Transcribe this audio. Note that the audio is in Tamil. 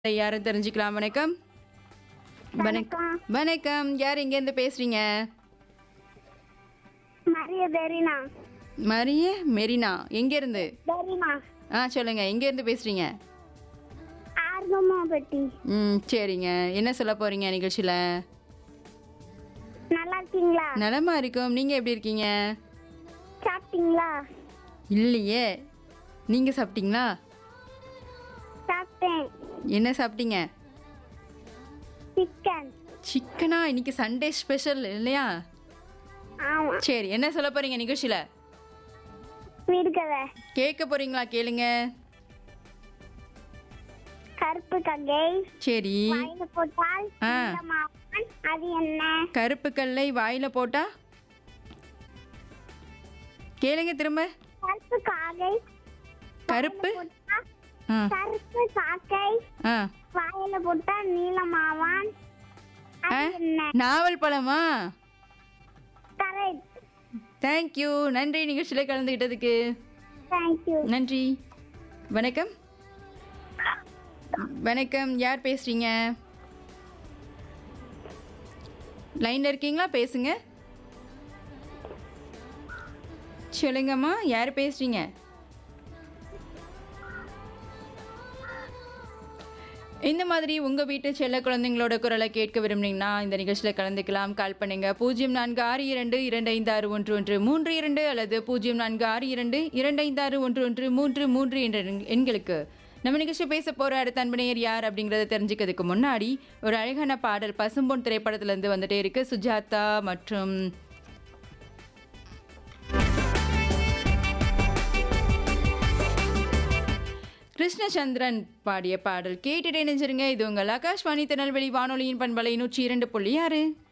யாரும் தெரிஞ்சுக்கலாம் வணக்கம் வணக்கம் வணக்கம் யார் எங்கேருந்து பேசுறீங்க மரிய பெரினா மரிய மெரினா எங்கேருந்து பெரினா ஆ சொல்லுங்க எங்கேருந்து பேசுறீங்க ஆர்வமாபட்டி ம் சரிங்க என்ன சொல்ல போறீங்க நிகழ்ச்சியில் நல்லா இருக்கீங்களா நலமா இருக்கும் நீங்கள் எப்படி இருக்கீங்க சாப்பிட்டீங்களா இல்லையே நீங்கள் சாப்பிட்டீங்களா சாப்பிட்டேன் என்ன சாப்பிட்டீங்க சிக்கன் சிக்கனா இன்னைக்கு சண்டே ஸ்பெஷல் இல்லையா ஆமா சரி என்ன சொல்ல போறீங்க நிகழ்ச்சியில் விடுகதை கேட்க போறீங்களா கேளுங்க கருப்பு கங்கை சரி வாயில போட்டால் ஆ. நீளமாவான். அது என்ன கருப்பு கல்லை வாயில போட்டா கேளுங்க திரும்ப கருப்பு காகை கருப்பு போட்டா ஆ கருப்பு காக்கை ஆ வாயில போட்டா நீளமாவான் ஆ? அது என்ன நாவல் பழமா கரெக்ட் தேங்க்யூ நன்றி நிகழ்ச்சியில் கலந்துக்கிட்டதுக்கு தேங்க்யூ நன்றி வணக்கம் வணக்கம் யார் பேசுறீங்க லைன்ல இருக்கீங்களா பேசுங்க சொல்லுங்கம்மா யார் பேசுறீங்க இந்த மாதிரி உங்கள் வீட்டு செல்ல குழந்தைங்களோட குரலை கேட்க விரும்புனீங்கன்னா இந்த நிகழ்ச்சியில் கலந்துக்கலாம் கால் பண்ணுங்க பூஜ்ஜியம் நான்கு ஆறு இரண்டு இரண்டு ஐந்து ஆறு ஒன்று ஒன்று மூன்று இரண்டு அல்லது பூஜ்ஜியம் நான்கு ஆறு இரண்டு இரண்டு ஐந்து ஆறு ஒன்று ஒன்று மூன்று மூன்று என்ற எண்- எண்களுக்கு நம்ம நிகழ்ச்சி பேச போகிற அடுத்த அன்பனையர் யார் அப்படிங்கிறத தெரிஞ்சுக்கிறதுக்கு முன்னாடி ஒரு அழகான பாடல் பசும்பொன் திரைப்படத்துலேருந்து வந்துட்டே இருக்கு சுஜாதா மற்றும் கிருஷ்ணச்சந்திரன் பாடிய பாடல் கேட்டுட்டு நினைச்சிருங்க இது உங்கள் ஆகாஷ்வாணி திருநெல்வேலி வானொலியின் பண்பலை நூற்றி இரண்டு புள்ளி ஆறு